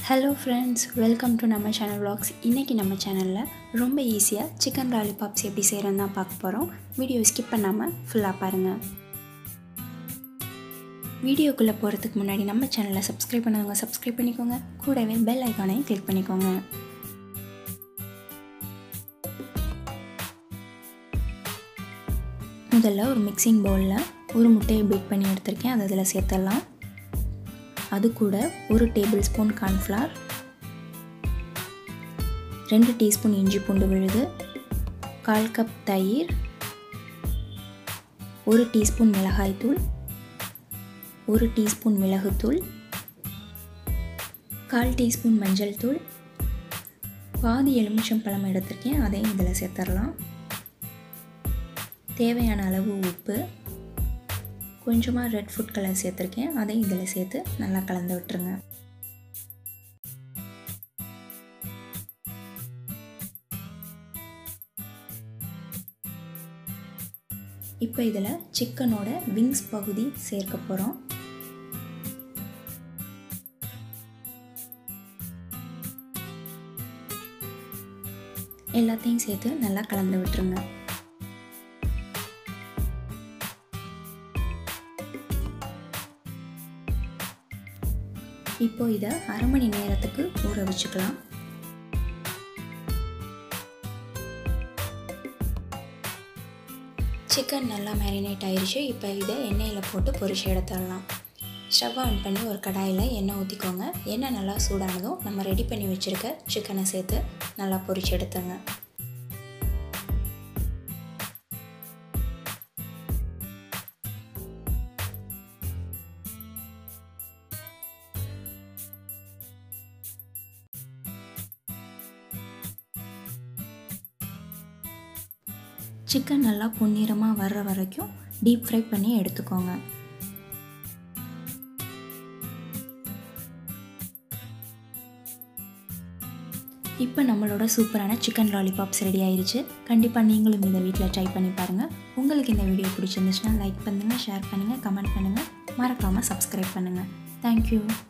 hello friends welcome to நம்ம channel vlogs இன்றைக்கி நம்ம சேனலில் ரொம்ப ஈஸியாக சிக்கன் லாலிபாப்ஸ் எப்படி செய்கிறோன்னு தான் பார்க்க போகிறோம் வீடியோ ஸ்கிப் பண்ணாமல் ஃபுல்லாக பாருங்கள் வீடியோக்குள்ளே போகிறதுக்கு முன்னாடி நம்ம சேனலை சப்ஸ்கிரைப் பண்ணவங்க சப்ஸ்கிரைப் பண்ணிக்கோங்க கூடவே பெல் ஐக்கானையும் கிளிக் பண்ணிக்கோங்க முதல்ல ஒரு மிக்சிங் பவுலில் ஒரு முட்டையை பீட் பண்ணி எடுத்திருக்கேன் அதை அதில் சேர்த்துடலாம் அது கூட ஒரு டேபிள் ஸ்பூன் கார்ன்ஃப்ளவர் ரெண்டு டீஸ்பூன் இஞ்சி பூண்டு விழுது கால் கப் தயிர் ஒரு டீஸ்பூன் மிளகாய்த்தூள் ஒரு டீஸ்பூன் மிளகுத்தூள் கால் டீஸ்பூன் மஞ்சள் தூள் பாதி எலுமிச்சம் பழம் எடுத்திருக்கேன் அதையும் இதில் சேர்த்துடலாம் தேவையான அளவு உப்பு கொஞ்சமாக ரெட் ஃபுட் கலர் சேர்த்துருக்கேன் அதையும் இதில் சேர்த்து நல்லா கலந்து விட்டுருங்க இப்போ இதில் சிக்கனோட விங்ஸ் பகுதி சேர்க்க போகிறோம் எல்லாத்தையும் சேர்த்து நல்லா கலந்து விட்டுருங்க இப்போ இதை அரை மணி நேரத்துக்கு ஊற வச்சுக்கலாம் சிக்கன் நல்லா மேரினேட் ஆயிடுச்சு இப்போ இதை எண்ணெயில் போட்டு பொரிச்சு எடுத்துடலாம் ஸ்டவ் ஆன் பண்ணி ஒரு கடாயில் எண்ணெய் ஊற்றிக்கோங்க எண்ணெய் நல்லா சூடானதும் நம்ம ரெடி பண்ணி வச்சுருக்க சிக்கனை சேர்த்து நல்லா பொரிச்சு எடுத்துங்க சிக்கன் நல்லா பொன்னிறமாக வர்ற வரைக்கும் டீப் ஃப்ரை பண்ணி எடுத்துக்கோங்க இப்போ நம்மளோட சூப்பரான சிக்கன் லாலிபாப்ஸ் ரெடி ஆயிடுச்சு கண்டிப்பாக நீங்களும் இந்த வீட்டில் ட்ரை பண்ணி பாருங்கள் உங்களுக்கு இந்த வீடியோ பிடிச்சிருந்துச்சுன்னா லைக் பண்ணுங்கள் ஷேர் பண்ணுங்கள் கமெண்ட் பண்ணுங்கள் மறக்காமல் சப்ஸ்கிரைப் பண்ணுங்கள் தேங்க்யூ